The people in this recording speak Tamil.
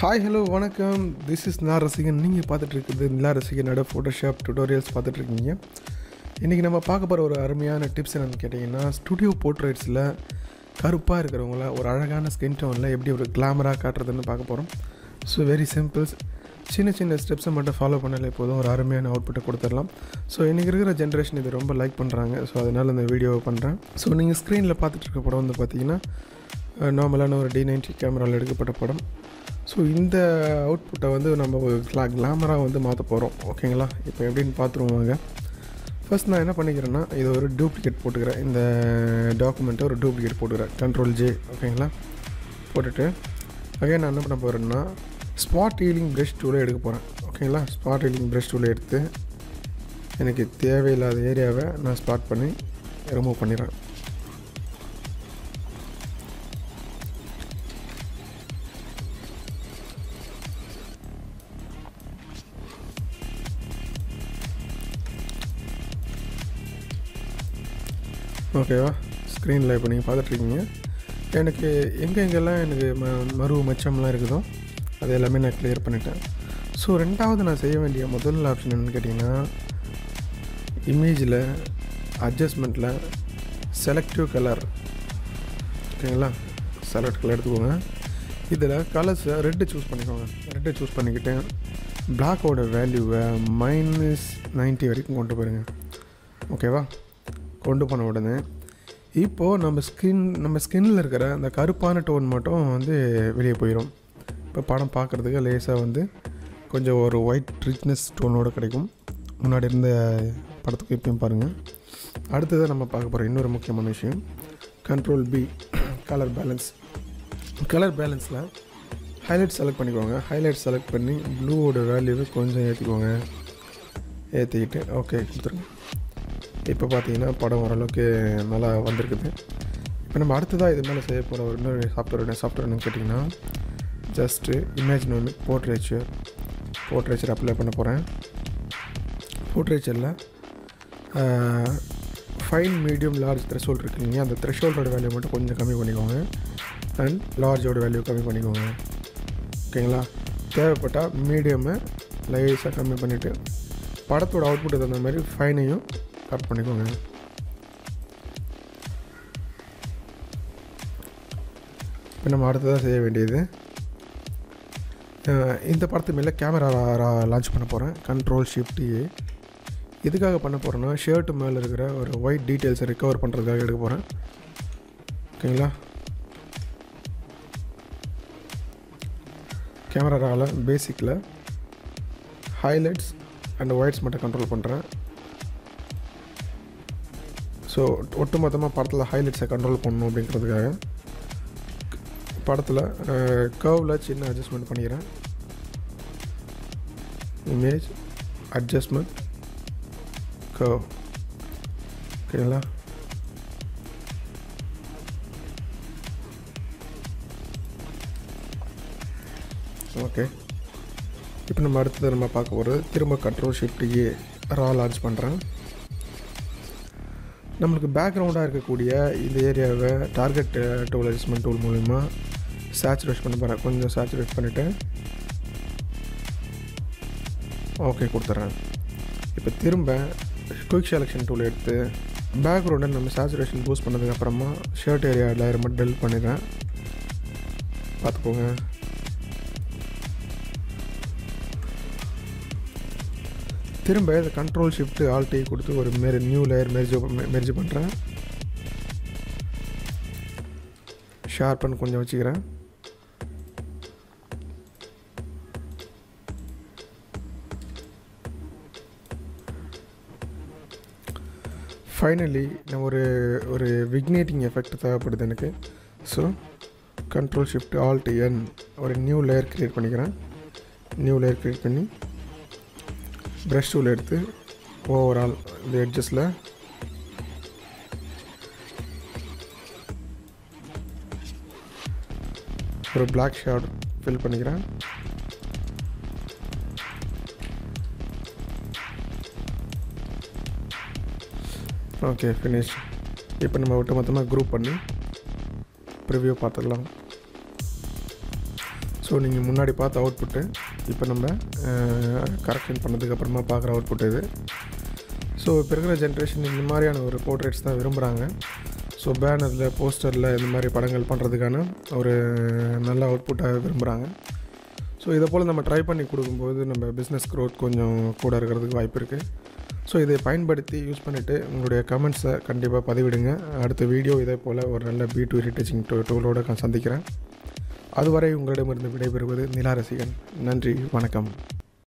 ஹாய் ஹலோ வணக்கம் திஸ் இஸ் நிலா ரசிகன் நீங்கள் பார்த்துட்டு இருக்குது நிலா ரசிகனோட ஃபோட்டோஷாப் டுட்டோரியல்ஸ் பார்த்துட்ருக்கீங்க இன்றைக்கி நம்ம பார்க்க போகிற ஒரு அருமையான டிப்ஸ் என்னென்னு கேட்டிங்கன்னா ஸ்டுடியோ போர்ட்ரேட்ஸில் கருப்பாக இருக்கிறவங்கள ஒரு அழகான ஸ்கின் டோனில் எப்படி ஒரு கிளாமராக காட்டுறதுன்னு பார்க்க போகிறோம் ஸோ வெரி சிம்பிள்ஸ் சின்ன சின்ன ஸ்டெப்ஸை மட்டும் ஃபாலோ பண்ணாலே போதும் ஒரு அருமையான அவுட்புட்டை கொடுத்துடலாம் ஸோ இன்றைக்கி இருக்கிற ஜென்ரேஷன் இது ரொம்ப லைக் பண்ணுறாங்க ஸோ அதனால் இந்த வீடியோவை பண்ணுறேன் ஸோ நீங்கள் ஸ்க்ரீனில் பார்த்துட்டு இருக்க படம் வந்து பார்த்தீங்கன்னா நார்மலான ஒரு டி நைன்டி கேமராவில் எடுக்கப்பட்ட படம் ஸோ இந்த அவுட்புட்டை வந்து நம்ம ஒரு கிளா கிளாமராக வந்து மாற்ற போகிறோம் ஓகேங்களா இப்போ எப்படின்னு பார்த்துருவாங்க ஃபர்ஸ்ட் நான் என்ன பண்ணிக்கிறேன்னா இது ஒரு டூப்ளிகேட் போட்டுக்கிறேன் இந்த டாக்குமெண்ட்டை ஒரு டூப்ளிகேட் போட்டுக்கிறேன் கண்ட்ரோல் ஜே ஓகேங்களா போட்டுட்டு அகைன் நான் என்ன பண்ண போகிறேன்னா ஸ்பாட் ஹீலிங் ப்ரஷ் டூலை எடுக்க போகிறேன் ஓகேங்களா ஸ்பாட் ஹீலிங் ப்ரஷ் டூலை எடுத்து எனக்கு தேவையில்லாத ஏரியாவை நான் ஸ்பாட் பண்ணி ரிமூவ் பண்ணிடுறேன் ஓகேவா ஸ்க்ரீனில் இப்போ நீங்கள் பார்த்துட்ருக்கீங்க எனக்கு எங்கெங்கெல்லாம் எனக்கு ம மறு மச்சம்லாம் இருக்குதோ அது எல்லாமே நான் கிளியர் பண்ணிட்டேன் ஸோ ரெண்டாவது நான் செய்ய வேண்டிய முதல் ஆப்ஷன் என்னென்னு கேட்டிங்கன்னா இமேஜில் அட்ஜஸ்ட்மெண்ட்டில் செலக்டிவ் கலர் ஓகேங்களா செலக்ட் கலர் எடுத்துக்கோங்க இதில் கலர்ஸை ரெட்டு சூஸ் பண்ணிக்கோங்க ரெட்டை சூஸ் பண்ணிக்கிட்டு பிளாக்கோட வேல்யூவை மைனஸ் நைன்ட்டி வரைக்கும் கொண்டு போயிருங்க ஓகேவா கொண்டு போன உடனே இப்போது நம்ம ஸ்கின் நம்ம ஸ்கின்னில் இருக்கிற அந்த கருப்பான டோன் மட்டும் வந்து வெளியே போயிடும் இப்போ படம் பார்க்குறதுக்கு லேசாக வந்து கொஞ்சம் ஒரு ஒயிட் ரிச்னஸ் டோனோடு கிடைக்கும் முன்னாடி இருந்த படத்துக்கு இப்பயும் பாருங்கள் அடுத்ததாக நம்ம பார்க்க போகிற இன்னொரு முக்கியமான விஷயம் control B colour balance colour பேலன்ஸில் ஹைலைட் செலக்ட் பண்ணிக்கோங்க ஹைலைட் செலக்ட் பண்ணி ப்ளூவோட வேல்யூவை கொஞ்சம் ஏற்றிக்கோங்க ஏற்றிக்கிட்டு ஓகே கொடுத்துருங்க இப்போ பார்த்தீங்கன்னா படம் ஓரளவுக்கு நல்லா வந்திருக்குது இப்போ நம்ம அடுத்ததாக இது மேலே செய்ய போகிற ஒரு இன்னொரு சாஃப்ட்வேர் சாஃப்ட்வேர் என்னன்னு கேட்டிங்கன்னா just Imagenomic Portraiture Portraiture apply பண்ண போகிறேன் போர்ட்ரேச்சரில் ஃபைன் மீடியம் லார்ஜ் த்ரெஷோல்ட் இருக்குங்க அந்த த்ரெஷோல்டோட வேல்யூ மட்டும் கொஞ்சம் கம்மி பண்ணிக்கோங்க அண்ட் லார்ஜோட வேல்யூ கம்மி பண்ணிக்கோங்க ஓகேங்களா தேவைப்பட்டால் மீடியமை லைஸாக கம்மி பண்ணிவிட்டு படத்தோட அவுட்புட் தகுந்த மாதிரி ஃபைனையும் கட் பண்ணிக்கோங்க இப்போ நம்ம அடுத்ததாக செய்ய வேண்டியது இந்த படத்து மேலே கேமரா லான்ச் பண்ண போகிறேன் கண்ட்ரோல் ஷிஃப்ட் ஏ எதுக்காக பண்ண போகிறேன்னா ஷர்ட்டு மேலே இருக்கிற ஒரு ஒயிட் டீட்டெயில்ஸை ரிகவர் பண்ணுறதுக்காக எடுக்க போகிறேன் ஓகேங்களா கேமரா ராவில் பேசிக்கில் ஹைலைட்ஸ் அண்ட் ஒயிட்ஸ் மட்டும் கண்ட்ரோல் பண்ணுறேன் ஸோ ஒட்டுமொத்தமாக படத்தில் ஹைலைட்ஸை கண்ட்ரோல் பண்ணணும் அப்படிங்கிறதுக்காக படத்தில் கர்வில் சின்ன அட்ஜஸ்ட்மெண்ட் பண்ணிக்கிறேன் இமேஜ் அட்ஜஸ்ட்மெண்ட் கர்வ் ஓகேங்களா ஓகே இப்போ நம்ம அடுத்தது நம்ம பார்க்க போகிறது திரும்ப control shift A raw launch பண்ணுறேன் நம்மளுக்கு பேக்ரவுண்டாக இருக்கக்கூடிய இந்த ஏரியாவை டார்கெட் டூல் அட்ஜஸ்ட்மெண்ட் டூல் மூலிமா சேச்சுரேட் பண்ண போகிறேன் கொஞ்சம் சேச்சுரேட் பண்ணிவிட்டு ஓகே கொடுத்துட்றேன் இப்போ திரும்ப குயிக் செலெக்ஷன் டூல் எடுத்து பேக்ரவுண்டை நம்ம சேச்சுரேஷன் பூஸ்ட் பண்ணதுக்கப்புறமா ஷர்ட் ஏரியா லேயர் மட்டும் டெல் பண்ணிடுறேன் பார்த்துக்கோங்க திரும்ப இதை கண்ட்ரோல் ஷிஃப்ட்டு ஆல்டி கொடுத்து ஒரு மெரி நியூ லேயர் மெர்ஜ் மெர்ஜ் பண்ணுறேன் ஷார்பன் கொஞ்சம் வச்சுக்கிறேன் ஃபைனலி நான் ஒரு ஒரு விக்னேட்டிங் எஃபெக்ட் தேவைப்படுது எனக்கு so control shift alt N ஒரு நியூ லேயர் க்ரியேட் பண்ணிக்கிறேன் நியூ லேயர் க்ரியேட் பண்ணி ப்ரஷ் டூல் எடுத்து ஓவரால் இந்த எட்ஜஸில் ஒரு பிளாக் ஷேட் ஃபில் பண்ணிக்கிறேன் ஓகே ஃபினிஷ் இப்போ நம்ம ஒட்டு மொத்தமாக குரூப் பண்ணி ப்ரிவ்யூ பார்த்துக்கலாம் ஸோ ஸோ நீங்கள் முன்னாடி பார்த்த அவுட்புட்டு இப்போ நம்ம கரெக்ஷன் பண்ணதுக்கு அப்புறமா பார்க்குற அவுட்புட் இது ஸோ இப்போ இருக்கிற ஜென்ரேஷன் இந்த மாதிரியான ஒரு போர்ட்ரேட்ஸ் தான் விரும்புகிறாங்க ஸோ பேனரில் போஸ்டரில் இந்த மாதிரி படங்கள் பண்ணுறதுக்கான ஒரு நல்ல அவுட்புட்டாக விரும்புகிறாங்க ஸோ இதை போல் நம்ம ட்ரை பண்ணி கொடுக்கும்போது நம்ம பிஸ்னஸ் க்ரோத் கொஞ்சம் கூட இருக்கிறதுக்கு வாய்ப்பு இருக்குது ஸோ இதை பயன்படுத்தி யூஸ் பண்ணிவிட்டு உங்களுடைய கமெண்ட்ஸை கண்டிப்பாக பதிவிடுங்க அடுத்த வீடியோ இதே போல் ஒரு நல்ல பி டூ ரீடச்சிங் டூ டூலோட நான் சந்திக்கிறேன் அதுவரை உங்களிடமிருந்து விடைபெறுவது நிலா ரசிகன் நன்றி வணக்கம்